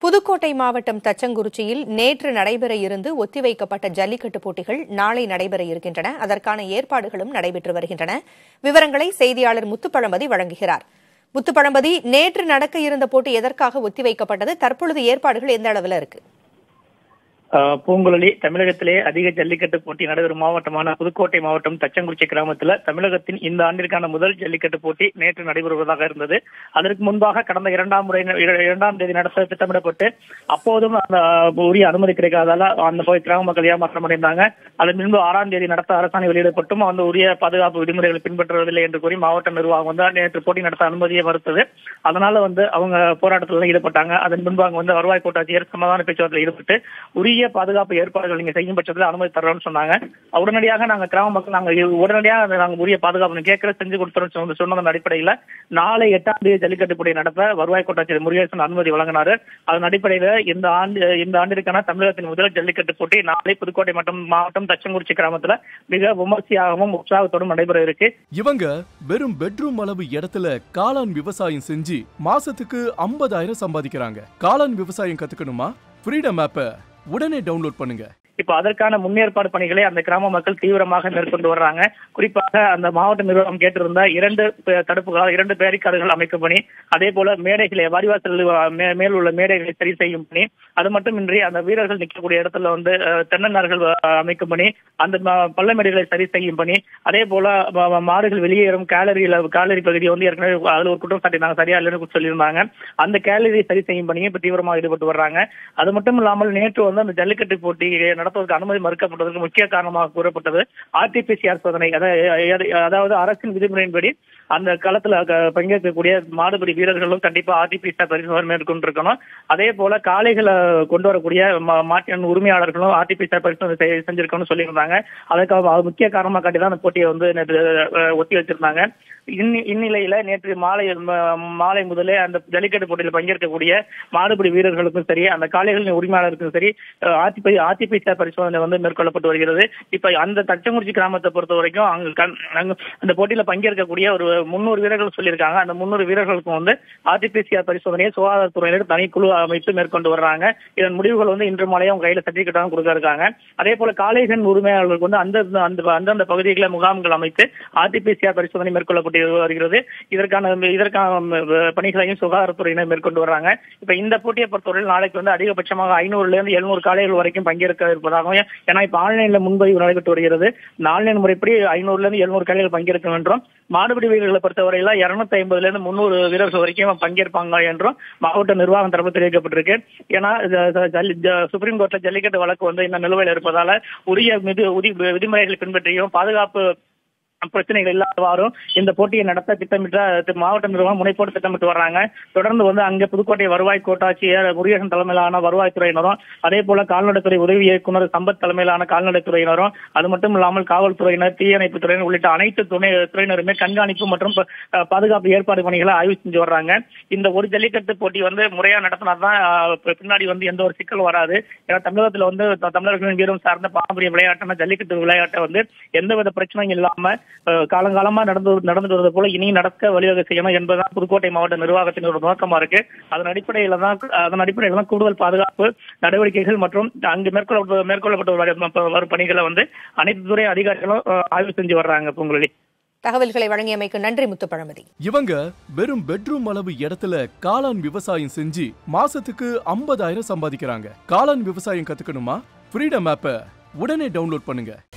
புதுக்கோட்டை மாவட்டம் தச்சங்குறிச்சியில் நேற்று நடைபெற இருந்து ஒத்திவைக்கப்பட்ட ஜல்லிக்கட்டு போட்டிகள் நாளை நடைபெற இருக்கின்றன அதற்கான ஏற்பாடுகளும் நடைபெற்று வருகின்றன விவரங்களை செய்தியாளர் முத்துப்பழம்பதி வழங்குகிறார் முத்துப்பழம்பதி நேற்று நடக்க இருந்த போட்டி எதற்காக ஒத்திவைக்கப்பட்டது தற்பொழுது ஏற்பாடுகள் எந்த அளவில் இருக்கு ஆஹ் பூங்குழலி தமிழகத்திலே அதிக ஜல்லிக்கட்டு போட்டி நடைபெறும் மாவட்டமான புதுக்கோட்டை மாவட்டம் தச்சங்குறிச்சி கிராமத்துல தமிழகத்தின் இந்த ஆண்டிற்கான முதல் ஜல்லிக்கட்டு போட்டி நேற்று நடைபெறுவதாக இருந்தது அதற்கு முன்பாக கடந்த இரண்டாம் முறை இர- இரண்டாம் தேதி நடத்த திட்டமிடப்பட்டு அப்போதும் அந்த உரிய அனுமதி கிடைக்காதால அந்த போய் கிராம மக்கள் ஏமாற்றம் அடைந்தாங்க அதன் பின்பு ஆறாம் தேதி நடத்த அரசாணை வெளியிடப்பட்டும் அந்த உரிய பாதுகாப்பு விதிமுறைகளை பின்பற்றுவதில்லை என்று கூறி மாவட்ட நிர்வாகம் வந்து நேற்று போட்டி நடத்த அனுமதியை மறுத்தது அதனால வந்து அவங்க போராட்டத்தில் ஈடுபட்டாங்க அதன் பின்பு அங்க வந்து வருவாய் கோட்டாட்சியர் சமாதான பேச்சுவார்த்தையில் ஈடுபட்டு உரிய பாதுகாப்பு ஏற்பாடுகள் நீங்க செய்யும் பட்சத்தில் அனுமதி தர்றோம்னு சொன்னாங்க உடனடியாக நாங்க கிராம மக்கள் நாங்க இது- உடனடியாக அதை நாங்க உரிய பாதுகாப்பு கேட்கிற செஞ்சு கொடுத்துறோம் சொன்ன- சொன்னதன் அடிப்படையில நாளை எட்டாம் தேதி ஜல்லிக்கட்டு போட்டி நடத்த வருவாய் கோட்டாட்சியர் முருகேசன் அனுமதி வழங்கினாரு அதன் அடிப்படையில இந்த ஆண்டு இந்த ஆண்டிற்கான தமிழகத்தின் முதல் ஜல்லிக்கட்டு போட்டி நாளை புதுக்கோட்டை மற்றும் மாவட்டம் தச்சங்குறிச்சி கிராமத்துல மிக விமர்சையாகவும் உற்சாகத்தோடும் நடைபெற இருக்கு இவங்க வெறும் பெட்ரூம் அளவு இடத்துல காளான் விவசாயம் செஞ்சு மாசத்துக்கு 50000 சம்பாதிக்கிறாங்க காளான் விவசாயம் கத்துக்கணுமா ஃப்ரீடம் ஆப்பை உடனே டவுன்லோட் பண்ணுங்க இப்ப அதற்கான முன்னேற்பாடு பணிகளை அந்த கிராம மக்கள் தீவிரமாக மேற்கொண்டு வர்றாங்க குறிப்பாக அந்த மாவட்ட நிர்வாகம் கேட்டிருந்த இரண்டு பே- தடுப்புகள் இரண்டு பேரிக்காடுகள் அமைக்கும் பணி அதே போல மேடைகளை வாடிவாசல் மே- மேல் உள்ள மேடைகளை சரி செய்யும் பணி அது மட்டுமின்றி அந்த வீரர்கள் நிற்கக்கூடிய இடத்துல வந்து அஹ், தென்னன்னார்கள் அஹ், அமைக்கும் பணி அந்த ம- பள்ளமேடுகளை சரி செய்யும் பணி அதே போல ம- ம- மாடுகள் வெளியேறும் கேலரியில கேலரி பகுதி வந்து ஏற்கனவே அதுல ஒரு குற்றம் சாட்டினாங்க சரியா இல்லைன்னு சொல்லியிருந்தாங்க அந்த கேலரி சரி செய்யும் பணியை இப்ப தீவிரமாக ஈடுபட்டு வர்றாங்க அது மட்டும் இல்லாமல் நேற்று வந்து அந்த ஜல்லிக்கட்டு போட்டி நடத்துவதற்கு அனுமதி மறுக்கப்பட்டதற்கு முக்கிய காரணமாக கூறப்பட்டது ஆர்டிபிசிஆர் சோதனை அதாவது- அதாவது அரசின் விதிமுறையின்படி அந்த களத்துல க- பங்கேற்கக்கூடிய மாடுபிடி வீரர்களும் கண்டிப்பா ஆர்டிபிசிஆர் பரிசோதனை மேற்கொண்டிருக்கணும் அதே போல காளைகளை கொண்டு வரக்கூடிய ம- மாட்டின் உரிமையாளர்களும் ஆர்டிபிசிஆர் பரிசோதனை செய்- செஞ்சிருக்கணும்னு சொல்லியிருந்தாங்க அதுக்காக அது முக்கிய காரணமா காட்டி தான் அந்த போட்டியை வந்து நேற்று அஹ், ஒத்தி வச்சிருந்தாங்க இன்னி- இந்நிலையில நேற்று மாலை ம- மாலை முதலே அந்த ஜல்லிக்கட்டு போட்டியில் பங்கேற்கக்கூடிய மாடுபிடி வீரர்களுக்கும் சரி அந்த காளைகளின் உரிமையாளருக்கும் சரி ஆர்டிபி ஆர்டிபிசிஆர் பரிசோதனை வந்து மேற்கொள்ளப்பட்டு வருகிறது இப்ப அந்த தச்சங்குறிச்சி கிராமத்தை பொறுத்த வரைக்கும் அங்க கண்- அங்க அந்த போட்டியில பங்கேற்கக்கூடிய ஒரு முன்னூறு வீரர்கள் சொல்லியிருக்காங்க அந்த முன்னூறு வீரர்களுக்கும் வந்து ஆர்டிபிசிஆர் பரிசோதனையை சுகாதாரத்துறையினர் தனிக்குழு அமைத்து மேற்கொண்டு வர்றாங்க இதன் முடிவுகள் வந்து இன்று மாலையே அவங்க கையில சர்டிபிகேட்டாக கொடுக்க இருக்காங்க அதே போல காளைகளின் உரிமையாளர்களுக்கு வந்து அந்த அந்த அந்தந்த பகுதிகளில் முகாம்கள் அமைத்து ஆர்டிபிசிஆர் பரிசோதனை மேற்கொள்ளப்பட்டு வருகிறது இதற்கான இதற்கான பணிகளையும் சுகாதாரத்துறையினர் மேற்கொண்டு வர்றாங்க இப்ப இந்த போட்டியை பொறுத்தவரையில் நாளைக்கு வந்து அதிகபட்சமாக ஐநூறுல இருந்து எழுநூறு காளைகள் வரைக்கும் பங்கேற்க இருப்பதாகவும் ஏன்னா இப்ப ஆன்லைன்ல முன்பதிவு நடைபெற்று வருகிறது இந்த ஆன்லைன் முறைப்படி ஐநூறுல இருந்து எழுநூறு காளைகள் பங்கேற்கும் என்றும் மாடுபிடி வீரர்களை பொறுத்தவரையில இருநூத்தி ஐம்பதுல இருந்து முன்னூறு வீரர்கள் வரைக்கும் பங்கேற்பாங்க என்றும் மாவட்ட நிர்வாகம் தரப்பு தெரிவிக்கப்பட்டிருக்கு ஏன்னா ஜ- ஜ- ஜல்லி- ஜ- சுப்ரீம் கோர்ட்ல ஜல்லிக்கட்டு வழக்கு வந்து இன்னும் நிலுவையில் இருப்பதால உரிய விதி உதி- விதிமுறைகளை பின்பற்றியும் பாதுகாப்பு பிரச்சனைகள் இல்லாதவாறும் இந்த போட்டியை நடத்த திட்டமிட்ட தி- மாவட்ட நிர்வாகம் முனைப்போடு திட்டமிட்டு வர்றாங்க தொடர்ந்து வந்து அங்கே புதுக்கோட்டை வருவாய் கோட்டாட்சியர் முருகேசன் தலைமையிலான வருவாய்த்துறையினரும் அதே போல கால்நடைத்துறை உதவி இயக்குனர் சம்பத் தலைமையிலான கால்நடைத்துறையினரும் அது மட்டும் இல்லாமல் காவல்துறையினர் தீயணைப்பு துறையினர் உள்ளிட்ட அனைத்து துணை துறையினருமே கண்காணிப்பு மற்றும் ப- அஹ் பாதுகாப்பு ஏற்பாடு பணிகளை ஆய்வு செஞ்சு வர்றாங்க இந்த ஒரு ஜல்லிக்கட்டு போட்டி வந்து முறையா நடத்தினாதான் அஹ், பி- பின்னாடி வந்து எந்த ஒரு சிக்கல் வராது ஏன்னா தமிழகத்துல வந்து த- தமிழர்களின் வீரம் சார்ந்த பாரம்பரிய விளையாட்டான ஜல்லிக்கட்டு விளையாட்டை வந்து எந்தவித பிரச்சனையும் இல்லாம அஹ், காலங்காலமா நடந்து நடந்துட்டு வருவது போல இனியும் நடக்க வழிவகை செய்யணும் என்பதுதான் புதுக்கோட்டை மாவட்ட நிர்வாகத்தின் ஒரு நோக்கமா இருக்கு அதன் அடிப்படையில தான் அதன் அடிப்படையில தான் கூடுதல் பாதுகாப்பு நடவடிக்கைகள் மற்றும் அங்கு மேற்கொள்ள மேற்கொள்ளப்பட்டு வர- வரும் பணிகளை வந்து அனைத்து துறை அதிகாரிகளும் அஹ், ஆய்வு செஞ்சு வர்றாங்க பூங்குழலி தகவல்களை வழங்கியமைக்கு நன்றி முத்துப்பழம்பதி இவங்க வெறும் பெட்ரூம் அளவு இடத்துல காளான் விவசாயம் செஞ்சு மாசத்துக்கு 50000 சம்பாதிக்கிறாங்க காளான் விவசாயம் கத்துக்கணுமா ஃப்ரீடம் ஆப்பை உடனே டவுன்லோட் பண்ணுங்க